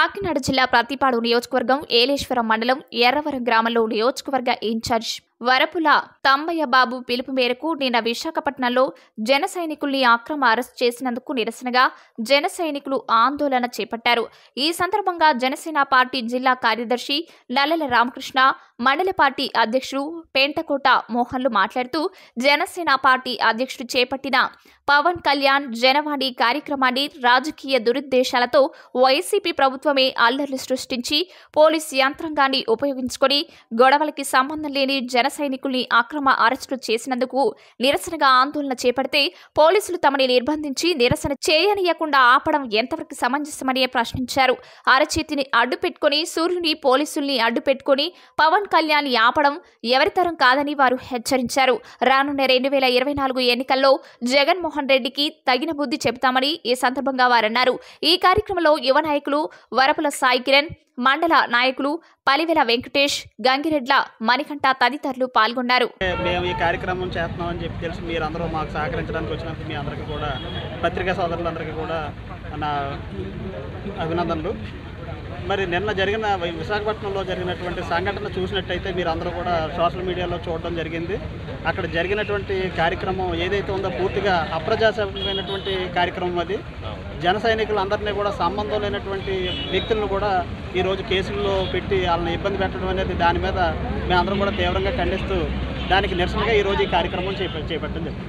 కాకినాడ జిల్లా ప్రతిపాడు నియోజకవర్గం ఏలేశ్వరం మండలం ఎర్రవరం గ్రామంలో నియోజకవర్గ ఇన్ఛార్జ్ వరపుల తమ్మయ్య బాబు పిలుపు మేరకు నిన్న విశాఖపట్నంలో జన సైనికుల్ని అక్రమ అరెస్ట్ చేసినందుకు నిరసనగా జన సైనికులు ఆందోళన చేపట్టారు ఈ సందర్భంగా జనసేన పార్టీ జిల్లా కార్యదర్శి నల్లల రామకృష్ణ మండల పార్టీ అధ్యక్షుడు పెంటకోట మోహన్లు మాట్లాడుతూ జనసేన పార్టీ అధ్యక్షుడు చేపట్టిన పవన్ కళ్యాణ్ జనవాణి కార్యక్రమాన్ని రాజకీయ దురుద్దేశాలతో వైసీపీ ప్రభుత్వమే అల్లర్లు సృష్టించి పోలీస్ యంత్రాంగాన్ని ఉపయోగించుకొని గొడవలకి సంబంధం లేని జన సైనికుల్ని అక్రమ అరెస్టులు చేసినందుకు నిరసనగా ఆందోళన చేపడితే పోలీసులు తమని నిర్బంధించి నిరసన చేయనీయకుండా ఆపడం ఎంతవరకు సమంజసమని ప్రశ్నించారు అరచేతిని అడ్డు పెట్టుకుని సూర్యుని పోలీసుల్ని అడ్డు పెట్టుకుని పవన్ కళ్యాణ్ ఆపడం ఎవరితరం కాదని వారు హెచ్చరించారు రానున్న రెండు వేల ఇరవై నాలుగు ఎన్నికల్లో జగన్మోహన్ రెడ్డికి తగిన బుద్ధి చెబుతామని ఈ సందర్భంగా వారన్నారు ఈ కార్యక్రమంలో యువ నాయకులు వరపుల సాయి కిరణ్ మండల నాయకులు పలివెల వెంకటేష్ గంగిరెడ్ల మణికంఠ తదితరులు పాల్గొన్నారు మేము ఈ కార్యక్రమం చేస్తున్నామని చెప్పి తెలిసి మీరందరూ మాకు సహకరించడానికి వచ్చినందుకు మీ అందరికీ కూడా పత్రికా సోదరులందరికీ కూడా నా అభినందనలు మరి నిన్న జరిగిన వి- విశాఖపట్నంలో జరిగినటువంటి సంఘటన చూసినట్టయితే మీరు అందరూ కూడా సోషల్ మీడియాలో చూడడం జరిగింది అక్కడ జరిగినటువంటి కార్యక్రమం ఏదైతే ఉందో పూర్తిగా అప్రజాస్వామ్యమైనటువంటి కార్యక్రమం అది జన సైనికులందరినీ కూడా సంబంధం లేనటువంటి వ్యక్తులను కూడా ఈరోజు కేసుల్లో పెట్టి వాళ్ళని ఇబ్బంది పెట్టడం అనేది దాని మీద మేమందరం కూడా తీవ్రంగా ఖండిస్తూ దానికి నిరసనగా ఈరోజు ఈ కార్యక్రమం చేప చేపట్టడం జరిగింది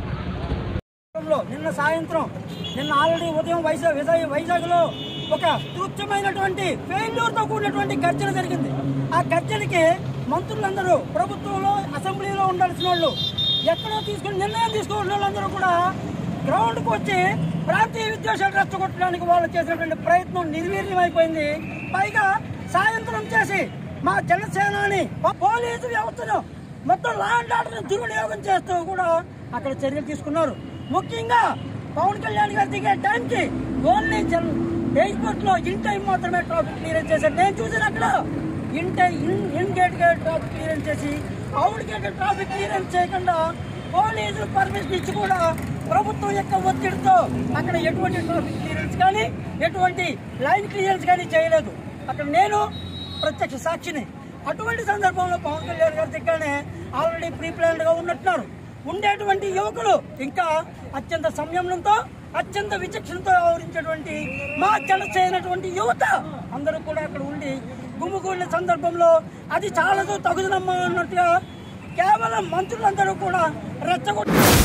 లో నిన్న సాయంత్రం నిన్న ఆల్రెడీ ఉదయం వైజాగ్ విజయ్ వైజాగ్లో ఒక తుచ్చమైనటువంటి ఫెయిల్యూర్తో కూడినటువంటి గర్జన జరిగింది ఆ గర్జనకి మంత్రులందరూ ప్రభుత్వంలో అసెంబ్లీలో ఉండాల్సిన వాళ్ళు ఎక్కడో తీసుకుని నిర్ణయం తీసుకున్న వాళ్ళందరూ కూడా గ్రౌండ్కి వచ్చి ప్రాంతీయ విద్వేషాలు రెచ్చగొట్టడానికి వాళ్ళు చేసినటువంటి ప్రయత్నం నిర్వీర్యం అయిపోయింది పైగా సాయంత్రం చేసి మా జనసేనాని పోలీసు వ్యవస్థను మొత్తం లా అండ్ ఆర్డర్ దుర్వినియోగం చేస్తూ కూడా అక్కడ చర్యలు తీసుకున్నారు ముఖ్యంగా పవన్ కళ్యాణ్ గారు దిగే టైంకి ఓన్లీ జన్ ఎయిర్పోర్ట్ లో ఇన్ టైం మాత్రమే ట్రాఫిక్ క్లియరెన్స్ చేశారు నేను చూసాను అక్కడ in time in in gate గా ట్రాఫిక్ క్లియరెన్స్ చేసి అవుట్ గేట్ ట్రాఫిక్ క్లియరెన్స్ చేయకుండా పోలీసులు పర్మిషన్ ఇచ్చి కూడా ప్రభుత్వం యొక్క ఒత్తిడితో అక్కడ ఎటువంటి ట్రాఫిక్ క్లియరెన్స్ కానీ ఎటువంటి లైన్ క్లియరెన్స్ కానీ చేయలేదు అక్కడ నేను ప్రత్యక్ష సాక్షిని అటువంటి సందర్భంలో పవన్ కళ్యాణ్ గారి దగ్గరనే ఆల్రెడీ ప్రీ ప్లాన్డ్ గా ఉన్నట్టున్నారు ఉండేటువంటి యువకులు ఇంకా అత్యంత సంయమనంతో అత్యంత విచక్షణతో వ్యవహరించేటువంటి మా జనసేనటువంటి యువత అందరూ కూడా అక్కడ ఉండి గుమ్ముగూడిన సందర్భంలో అది చాలదు తగుదనమ్మా అన్నట్టుగా కేవలం మంత్రులందరూ కూడా రెచ్చగొట్టి